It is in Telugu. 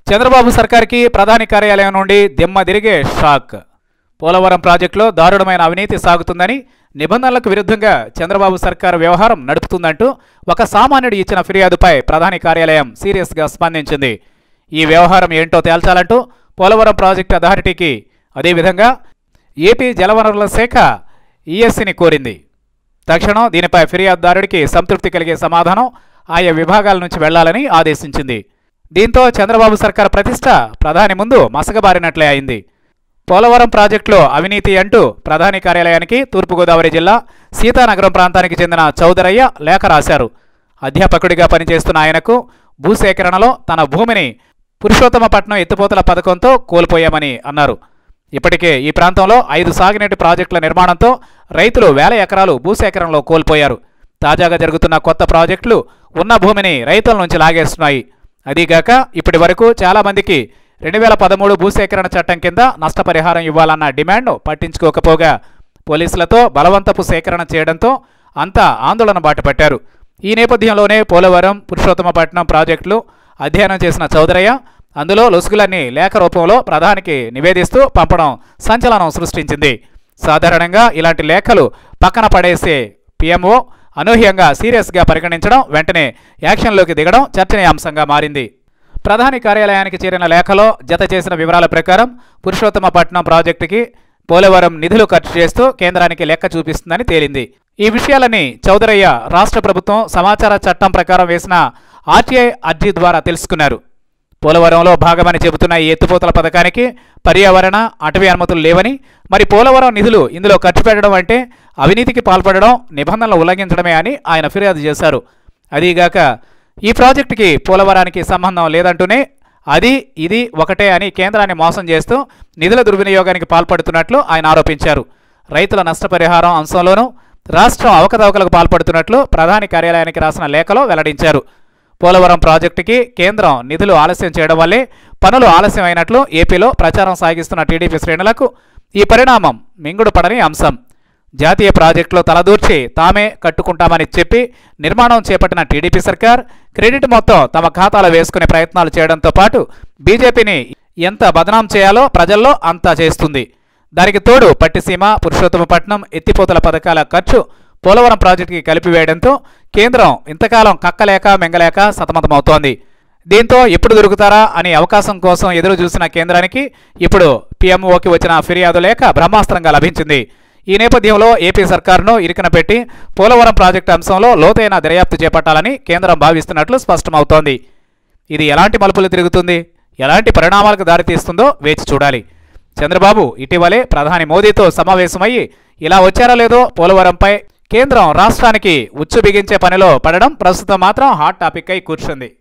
చంద్రబాబు సర్కార్కి ప్రధాని కార్యాలయం నుండి దిమ్మ తిరిగే షాక్ పోలవరం ప్రాజెక్టులో దారుణమైన అవినీతి సాగుతుందని నిబంధనలకు విరుద్ధంగా చంద్రబాబు సర్కార్ వ్యవహారం నడుపుతుందంటూ ఒక సామాన్యుడు ఇచ్చిన ఫిర్యాదుపై ప్రధాని కార్యాలయం సీరియస్గా స్పందించింది ఈ వ్యవహారం ఏంటో తేల్చాలంటూ పోలవరం ప్రాజెక్టు అథారిటీకి అదేవిధంగా ఏపీ జలవనరుల శాఖ ఈఎస్సీని కోరింది తక్షణం దీనిపై ఫిర్యాదుదారుడికి సంతృప్తి కలిగే సమాధానం ఆయా విభాగాల నుంచి వెళ్లాలని ఆదేశించింది దీంతో చంద్రబాబు సర్కార్ ప్రతిష్ట ప్రధాని ముందు మసకబారినట్లే అయింది పోలవరం ప్రాజెక్టులో అవినీతి అంటూ ప్రధాని కార్యాలయానికి తూర్పుగోదావరి జిల్లా సీతానగరం ప్రాంతానికి చెందిన చౌదరయ్య లేఖ రాశారు అధ్యాపకుడిగా పనిచేస్తున్న ఆయనకు భూసేకరణలో తన భూమిని పురుషోత్తమపట్నం ఎత్తిపోతల పథకంతో కోల్పోయామని అన్నారు ఇప్పటికే ఈ ప్రాంతంలో ఐదు సాగునీటి ప్రాజెక్టుల నిర్మాణంతో రైతులు వేల ఎకరాలు భూసేకరణలో కోల్పోయారు తాజాగా జరుగుతున్న కొత్త ప్రాజెక్టులు ఉన్న భూమిని రైతుల నుంచి లాగేస్తున్నాయి అదీగాక ఇప్పటి వరకు చాలామందికి రెండు వేల పదమూడు భూసేకరణ చట్టం కింద నష్టపరిహారం ఇవ్వాలన్న డిమాండ్ను పట్టించుకోకపోగా పోలీసులతో బలవంతపు సేకరణ చేయడంతో అంతా ఆందోళన బాటపట్టారు ఈ నేపథ్యంలోనే పోలవరం పురుషోత్తమపట్నం ప్రాజెక్టులు అధ్యయనం చేసిన చౌదరయ్య అందులో లొసుగులన్నీ లేఖ రూపంలో ప్రధానికి నివేదిస్తూ పంపడం సంచలనం సృష్టించింది సాధారణంగా ఇలాంటి లేఖలు పక్కన పడేసే పిఎంఓ అనూహ్యంగా సీరియస్గా పరిగణించడం వెంటనే యాక్షన్లోకి దిగడం చర్చనీయాంశంగా మారింది ప్రధాని కార్యాలయానికి చేరిన లేఖలో జత చేసిన వివరాల ప్రకారం పురుషోత్తమపట్నం ప్రాజెక్టుకి పోలవరం నిధులు ఖర్చు చేస్తూ కేంద్రానికి లెక్క చూపిస్తుందని తేలింది ఈ విషయాలని చౌదరయ్య రాష్ట్ర ప్రభుత్వం సమాచార చట్టం ప్రకారం వేసిన ఆర్టీఐ అర్జీ ద్వారా తెలుసుకున్నారు పోలవరంలో భాగమని చెబుతున్న ఈ ఎత్తిపోతల పథకానికి పర్యావరణ అటవీ అనుమతులు లేవని మరి పోలవరం నిధులు ఇందులో ఖర్చు పెట్టడం అంటే అవినీతికి పాల్పడడం నిబంధనలు ఉల్లంఘించడమే అని ఆయన ఫిర్యాదు చేశారు అదీగాక ఈ ప్రాజెక్టుకి పోలవరానికి సంబంధం లేదంటూనే అది ఇది ఒకటే అని కేంద్రాన్ని మోసం చేస్తూ నిధుల దుర్వినియోగానికి పాల్పడుతున్నట్లు ఆయన ఆరోపించారు రైతుల నష్టపరిహారం అంశంలోనూ రాష్ట్రం అవకతవకలకు పాల్పడుతున్నట్లు ప్రధాని కార్యాలయానికి రాసిన లేఖలో వెల్లడించారు పోలవరం ప్రాజెక్టుకి కేంద్రం నిధులు ఆలస్యం చేయడం వల్లే పనులు ఆలస్యమైనట్లు ఏపీలో ప్రచారం సాగిస్తున్న టీడీపీ శ్రేణులకు ఈ పరిణామం మింగుడు పడని అంశం జాతీయ ప్రాజెక్టులో తలదూర్చి తామే కట్టుకుంటామని చెప్పి నిర్మాణం చేపట్టిన టీడీపీ సర్కార్ క్రెడిట్ మొత్తం తమ ఖాతాలో వేసుకునే ప్రయత్నాలు చేయడంతో పాటు బీజేపీని ఎంత బదనాం చేయాలో ప్రజల్లో అంతా చేస్తుంది దానికి తోడు పట్టిసీమ పురుషోత్తమపట్నం ఎత్తిపోతల పథకాల ఖర్చు పోలవరం ప్రాజెక్టుకి కలిపివేయడంతో కేంద్రం ఇంతకాలం కక్కలేక మెంగలేక సతమతమవుతోంది దీంతో ఎప్పుడు దొరుకుతారా అనే అవకాశం కోసం ఎదురు చూసిన కేంద్రానికి ఇప్పుడు పీఎంఓకి వచ్చిన ఫిర్యాదు లేఖ బ్రహ్మాస్త్రంగా లభించింది ఈ నేపథ్యంలో ఏపీ సర్కారును ఇరికిన పెట్టి పోలవరం ప్రాజెక్టు అంశంలో లోతైన దర్యాప్తు చేపట్టాలని కేంద్రం భావిస్తున్నట్లు స్పష్టమవుతోంది ఇది ఎలాంటి మలుపులు తిరుగుతుంది ఎలాంటి పరిణామాలకు దారితీస్తుందో వేచి చూడాలి చంద్రబాబు ఇటీవలే ప్రధాని మోదీతో సమావేశమయ్యి ఇలా వచ్చారో లేదో పోలవరంపై కేంద్రం రాష్ట్రానికి ఉచ్చు బిగించే పనిలో పడడం ప్రస్తుతం మాత్రం హాట్ టాపిక్ అయి కూర్చుంది